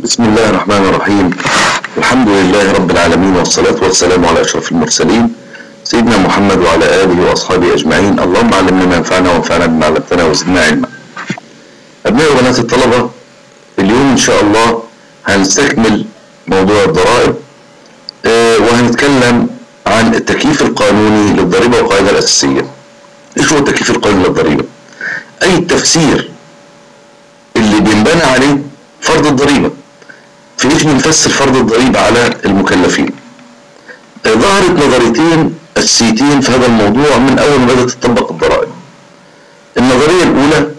بسم الله الرحمن الرحيم الحمد لله رب العالمين والصلاة والسلام على أشرف المرسلين سيدنا محمد وعلى آله وأصحابه أجمعين اللهم علمنا ما ينفعنا وانفعنا بما علمتنا وزدنا علما أبناء وبنات الطلبة اليوم إن شاء الله هنستكمل موضوع الضرائب آه، وهنتكلم عن التكييف القانوني للضريبة والقاعدة الأساسية إيش هو التكييف القانوني للضريبة؟ أي التفسير اللي بينبنى عليه فرض الضريبة في ايش بنفسر فرض الضريبة على المكلفين آه، ظهرت نظريتين أساسيتين في هذا الموضوع من أول ما بدأت تطبق الضرائب النظرية الأولى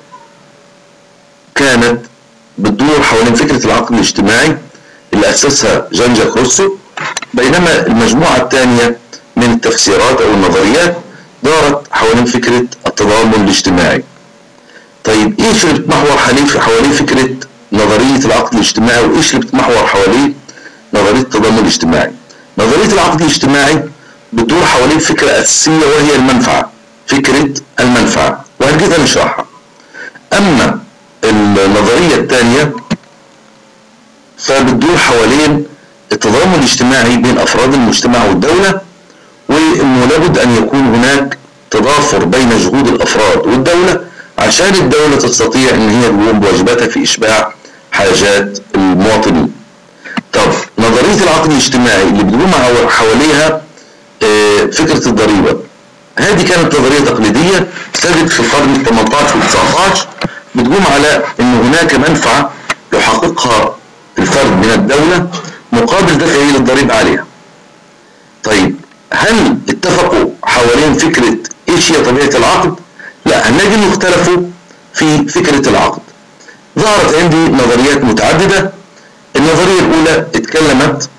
كانت بتدور حوالين فكرة العقد الاجتماعي اللي أسسها جان جاك روسو بينما المجموعة الثانية من التفسيرات أو النظريات دارت حوالين فكرة التضامن الاجتماعي طيب ايش اللي بتمحور حواليه حواليه فكرة نظرية العقد الاجتماعي وايش اللي بتمحور حواليه نظرية التضامن الاجتماعي نظرية العقد الاجتماعي بتدور حوالين فكرة أساسية وهي المنفعة فكرة المنفعة وهنجيزها نشرحها أما النظرية الثانية فبتدور حوالين التضامن الاجتماعي بين أفراد المجتمع والدولة وأنه لابد أن يكون هناك تضافر بين جهود الأفراد والدولة عشان الدولة تستطيع أن هي تقوم بواجباتها في إشباع حاجات المواطنين. طب نظرية العقد الاجتماعي اللي بتقوم حواليها آه، فكرة الضريبة هذه كانت نظرية تقليدية ابتدت في القرن ال 18 وال 19 بتقوم على أن هناك منفعة يحققها الفرد من الدولة مقابل دفعه للضريبة عليها. طيب هل اتفقوا حوالين فكرة ايش هي طبيعة العقد؟ لا هنلاقي انه اختلفوا في فكرة العقد. ظهرت عندي نظريات متعددة النظرية الأولى اتكلمت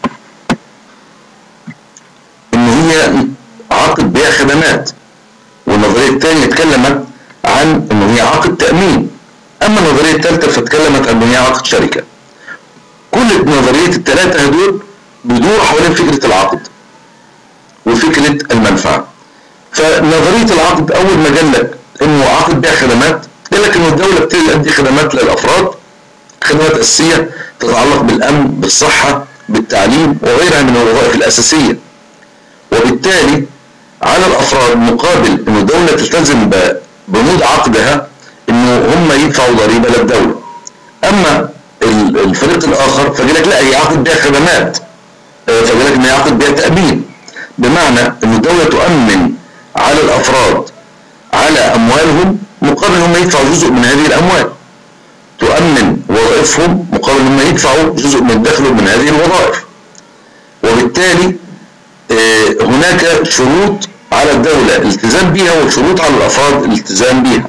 إن هي عقد بيع خدمات والنظرية الثانية اتكلمت عن إنه هي عقد تأمين أما النظرية الثالثة فاتكلمت عن إنه هي عقد شركة كل النظريات الثلاثة هدول بيدور حوالين فكرة العقد وفكرة المنفعة فنظرية العقد أول ما قال لك إنه عقد بيع خدمات قال لك إنه الدولة بتدي خدمات للأفراد خدمات أساسية تتعلق بالأمن بالصحة بالتعليم وغيرها من الوظائف الأساسية وبالتالي على الأفراد مقابل إنه الدولة تلتزم ببنود عقدها إنه هم يدفعوا ضريبة للدولة أما الفريق الآخر فقال لك لا هي عقد بيع خدمات فقال لك إن هي عقد بيع تأمين بمعنى إن الدولة تؤمن على الأفراد على أموالهم مقابل هم يدفعوا جزء من هذه الأموال تؤمن وظائفهم مقابل هم يدفعوا جزء من دخلهم من هذه الوظائف وبالتالي هناك شروط على الدولة الالتزام بها وشروط على الأفراد الالتزام بها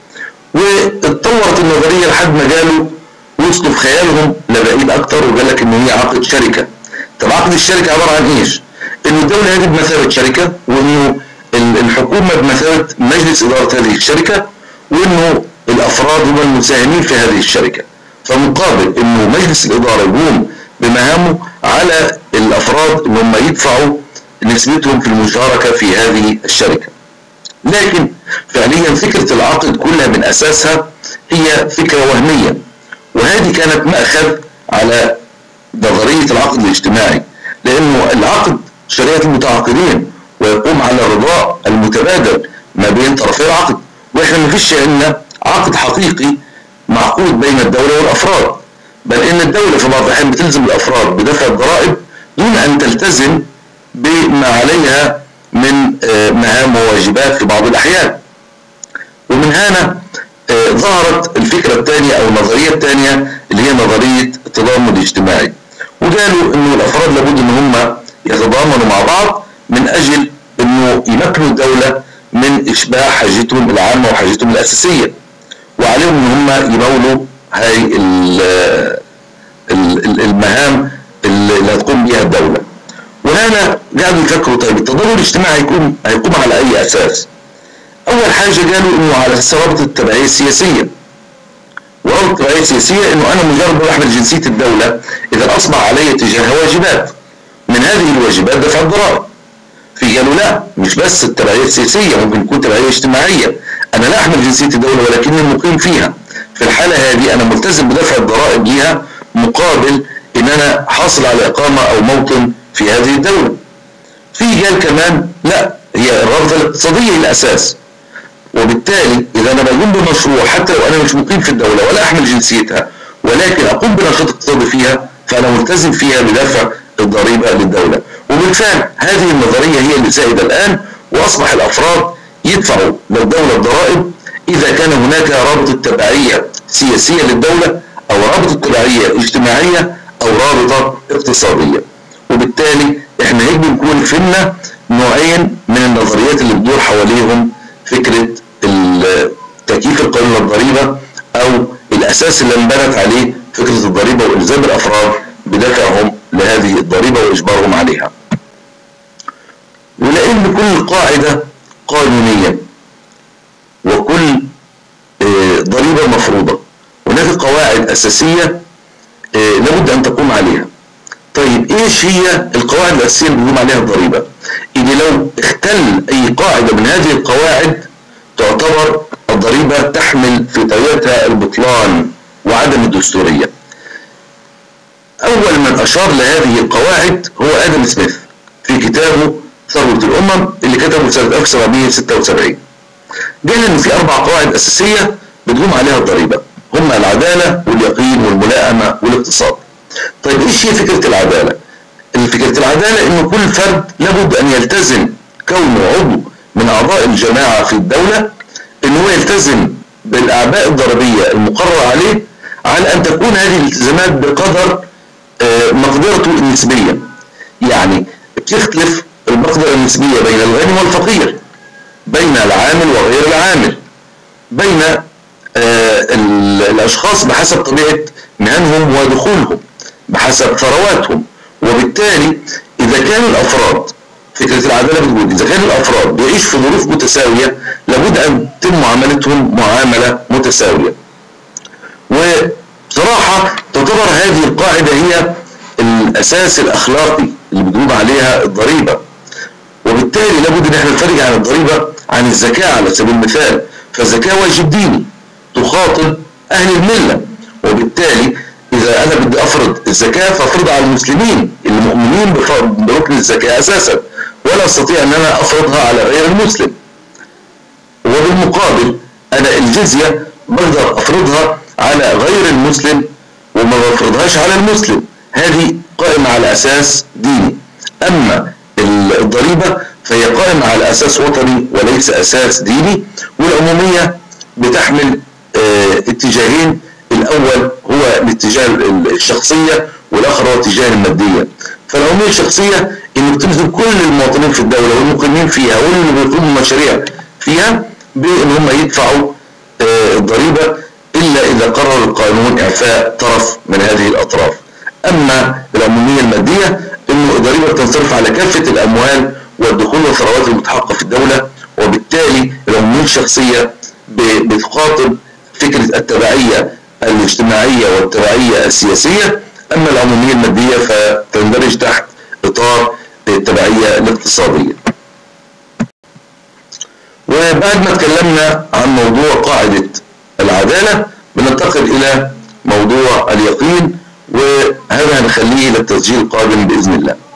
واتطورت النظرية لحد ما قالوا وصلوا في خيالهم لبعيد أكتر وقال لك إن هي عقد شركة طب عقد الشركة عبارة عن إيش؟ إن الدولة هذه بمثابة شركة وإنه الحكومة بمثابة مجلس إدارة هذه الشركة وإنه الافراد هم المساهمين في هذه الشركه فمقابل انه مجلس الاداره يقوم بمهامه على الافراد ان هم يدفعوا نسبتهم في المشاركه في هذه الشركه لكن فعليا فكره العقد كلها من اساسها هي فكره وهميه وهذه كانت ماخذ على نظريه العقد الاجتماعي لانه العقد شريعه المتعاقدين ويقوم على الرضاء المتبادل ما بين طرفي العقد واحنا ما فيش عندنا عقد حقيقي معقود بين الدولة والأفراد بل إن الدولة في بعض الأحيان بتلزم الأفراد بدفع الضرائب دون أن تلتزم بما عليها من مهام وواجبات في بعض الأحيان ومن هنا ظهرت الفكرة الثانية أو النظرية الثانية اللي هي نظرية التضامن الاجتماعي وقالوا إنه الأفراد لابد إن هم يتضامنوا مع بعض من أجل إنه يمكنوا الدولة من إشباع حاجتهم العامة وحاجتهم الأساسية وعليهم ان هم يمولوا هاي المهام اللي هتقوم بها الدوله وهنا قاعدوا يفكروا طيب التضامن الاجتماعي هيكون هيقوم على اي اساس اول حاجه قالوا انه على ثوابت التبعيه السياسيه وأول التبعيه السياسيه انه انا مجرد ما احمل جنسيه الدوله اذا اصبح علي تجاهها واجبات من هذه الواجبات دفع الضرائب في قالوا لا مش بس التبعيه السياسيه ممكن تكون تبعيه اجتماعيه انا لا احمل جنسيه الدوله ولكني مقيم فيها في الحاله هذه انا ملتزم بدفع الضرائب ليها مقابل ان انا حاصل على اقامه او موطن في هذه الدوله في قال كمان لا هي الرابطه الاقتصاديه هي الاساس وبالتالي اذا انا بقوم بمشروع حتى لو انا مش مقيم في الدوله ولا احمل جنسيتها ولكن اقوم بنشاط اقتصادي فيها فانا ملتزم فيها بدفع الضريبه للدوله وبالفعل هذه النظريه هي اللي سائده الان واصبح الافراد يدفعوا للدوله الضرائب اذا كان هناك رابطه تبعيه سياسيه للدوله او رابطه تبعيه اجتماعيه او رابطه اقتصاديه وبالتالي احنا هيك بنكون فهمنا نوعين من النظريات اللي بتدور حواليهم فكره تكييف القانون للضريبه او الاساس اللي انبنت عليه فكره الضريبه والزام الافراد بدفعهم لهذه الضريبه واجبارهم عليها. ولان كل قاعده قانونيه وكل ضريبه مفروضه هناك قواعد اساسيه لابد ان تقوم عليها. طيب ايش هي القواعد الاساسيه اللي بيقوم عليها الضريبه؟ ان لو اختل اي قاعده من هذه القواعد تعتبر الضريبه تحمل في طياتها البطلان وعدم الدستوريه. اول من اشار لهذه القواعد هو ادم سميث في كتابه ثروه الامم اللي كتبه سنه 1776. قال ان في اربع قواعد اساسيه بتقوم عليها الضريبه هم العداله واليقين والملائمه والاقتصاد. طيب ايش هي فكره العداله؟ فكره العداله انه كل فرد لابد ان يلتزم كونه عضو من اعضاء الجماعه في الدوله ان هو يلتزم بالاعباء الضريبيه المقرر عليه على ان تكون هذه الالتزامات بقدر مقدرته النسبيه. يعني بتختلف المقدره النسبيه بين الغني والفقير بين العامل وغير العامل بين الاشخاص بحسب طبيعه مهنهم ودخولهم بحسب ثرواتهم وبالتالي اذا كان الافراد فكره العداله بتقول اذا كان الافراد بيعيش في ظروف متساويه لابد ان تتم معاملتهم معامله متساويه. وبصراحه تعتبر هذه القاعده هي الاساس الاخلاقي اللي بتقوم عليها الضريبه. وبالتالي لابد ان احنا نفرق عن الضريبه عن الزكاه على سبيل المثال، فالزكاه واجب ديني تخاطب اهل المله وبالتالي اذا انا بدي افرض الزكاه فافرضها على المسلمين اللي مؤمنين بركن الزكاه اساسا ولا استطيع ان انا افرضها على غير المسلم وبالمقابل انا الجزيه بقدر افرضها على غير المسلم وما بفرضهاش على المسلم هذه قائمه على اساس ديني اما الضريبه فهي قائمه على اساس وطني وليس اساس ديني والعموميه بتحمل اه اتجاهين الاول هو الاتجاه الشخصيه والاخر هو الاتجاه الماديه فالعموميه الشخصيه انك تلزم كل المواطنين في الدوله والمقيمين فيها واللي بيقوموا مشاريع فيها بان هم يدفعوا اه الضريبه الا اذا قرر القانون اعفاء طرف من هذه الاطراف اما العموميه الماديه انه الضريبه بتنصرف على كافه الاموال والدخول والثروات المتحققه في الدوله وبالتالي العموميه الشخصيه بتخاطب فكره التبعيه الاجتماعية والتبعية السياسية أما العمومية المادية فتندرج تحت إطار التبعية الاقتصادية وبعد ما تكلمنا عن موضوع قاعدة العدالة بننتقل إلى موضوع اليقين وهذا هنخليه للتسجيل القادم بإذن الله